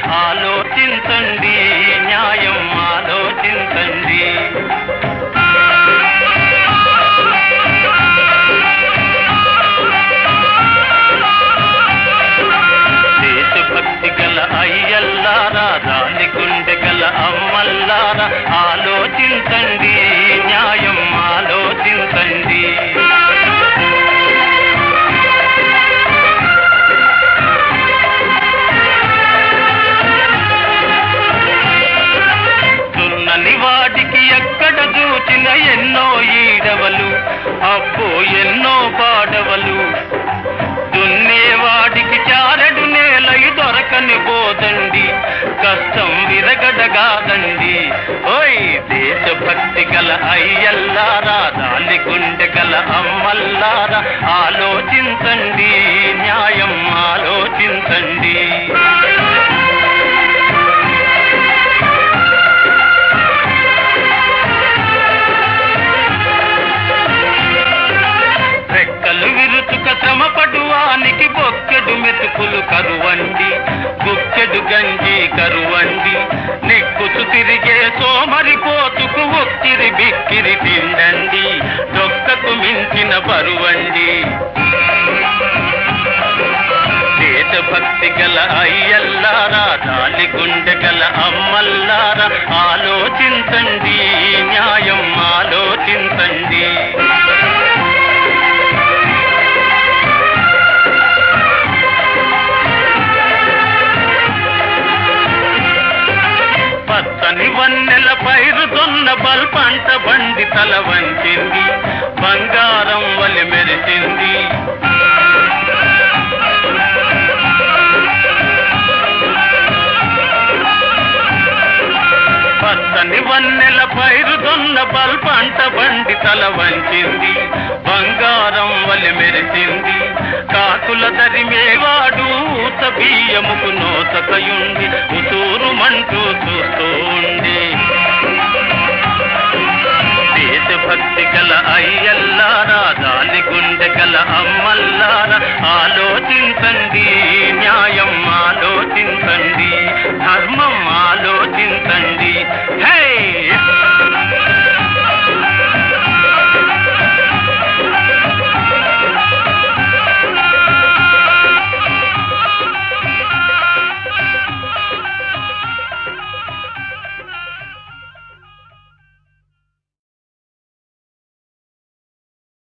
ఆలోచించండి న్యాయం ఆలోచించండి దేశభక్తి గల అయ్యల్లారా రాలి గుండె గల అమ్మల్లారా ఆలోచించండి న్యాయం ఆలోచించండి దున్నని వాడికి ఎక్కడ చూచిన ఎన్నో ఈడవలు అబ్బో ఎన్నో పాడవలు దున్నేవాడికి చారడు నేలయి దొరకని పోదండి కష్టం విరగడగాదండి ఓయ్ దేశభక్తి గల అయ్యల్లారా దాలి గుండె గల అమ్మల్లారా ఆలోచించండి న్యాయం ఆలోచించండి రెక్కలు విరుచుక శ్రమపడువానికి బొక్కెడు మెతుకులు కరువండి బుక్కెడు గంజి కరువండి నెక్కుచు తిరిగే సోమరి పోతుకు ఒక్కిరి బిక్కిరి తిండండి డొక్కకు మించిన బరువండి దేశభక్తి గల అయ్యల్లారా దాలి గుండె గల అమ్మల్లారా ఆలోచించండి న్యాయం ఆలోచించండి పచ్చని వన్నెల పైరు దొన్న బల్ పంట బండి తల వంచింది బంగారం వలి మెరిసింది పచ్చని వన్నెల పైరు దొన్న బల్ పంట బండి తల వంచింది బంగారం వలి మెరిసింది కాకుల దరిమేవాడు ఊత బియ్యముకు నోతకయుండి ఉసూరు మంటూ చూస్తూ ఉండి దేశభక్తి గల అయ్యల్లారా దాని గుండె గల అమ్మల్లారా ఆలోచించండి న్యాయం ఆలోచించండి ధర్మం ఆలోచించండి